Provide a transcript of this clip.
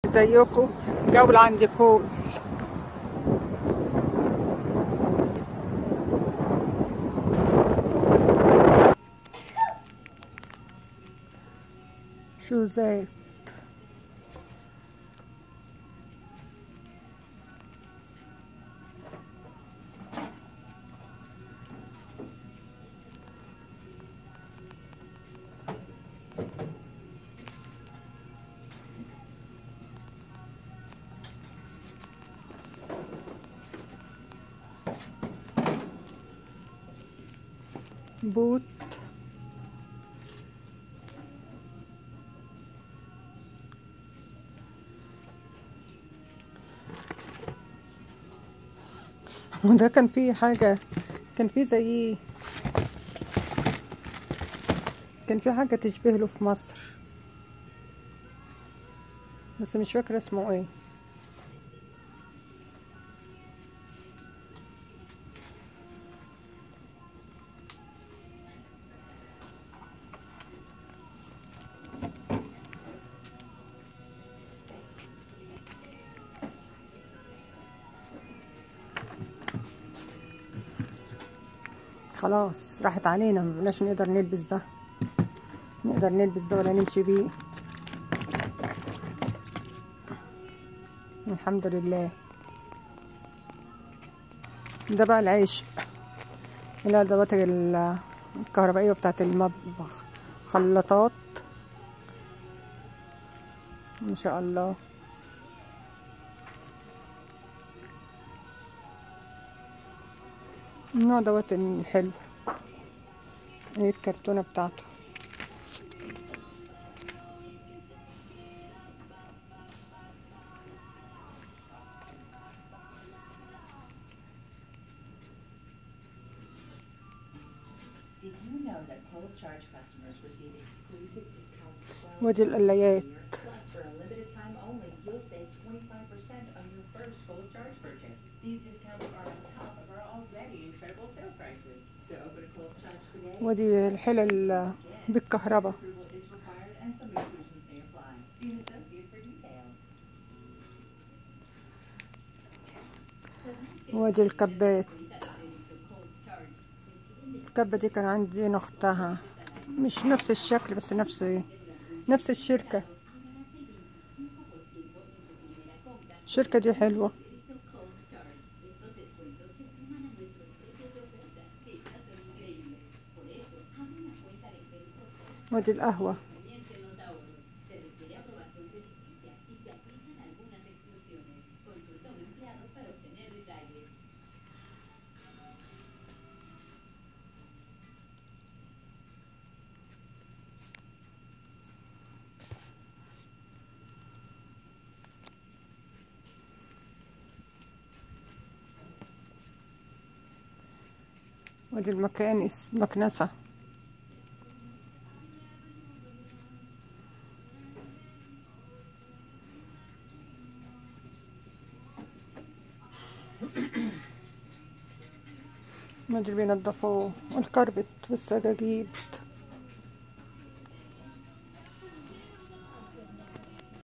ازيكم جولة عند كول شوزات بوت وده كان فيه حاجة كان فيه زي كان فيه حاجة تشبه له في مصر بس مش فاكرة اسمه ايه خلاص راحت علينا مبقناش نقدر نلبس ده نقدر نلبس ده ولا نمشي بيه الحمد لله ده بقى العيش الادوات ال- الكهربائيه بتاعت المطبخ خلاطات ما شاء الله النوع دوت حلو ايه الكرتونة بتاعته Did you know that Kohl's Charge customers receive exclusive discounts from ودي القلايات Plus, for a limited time only, you'll save 25% on your first Kohl's Charge purchase. These discounts are on top of our already incredible sale prices. So open a Kohl's Charge today. ودي الحلل بالكهرباء Approval is required and some exclusions may apply. See an associate for details. ودي الكبات الكبة دي كان عندي أنا أختها مش نفس الشكل بس نفس نفس الشركة الشركة دي حلوة ودي القهوة ودي المكانس مكنسة ودي اللي بينضفوه والكربت والسجاجيد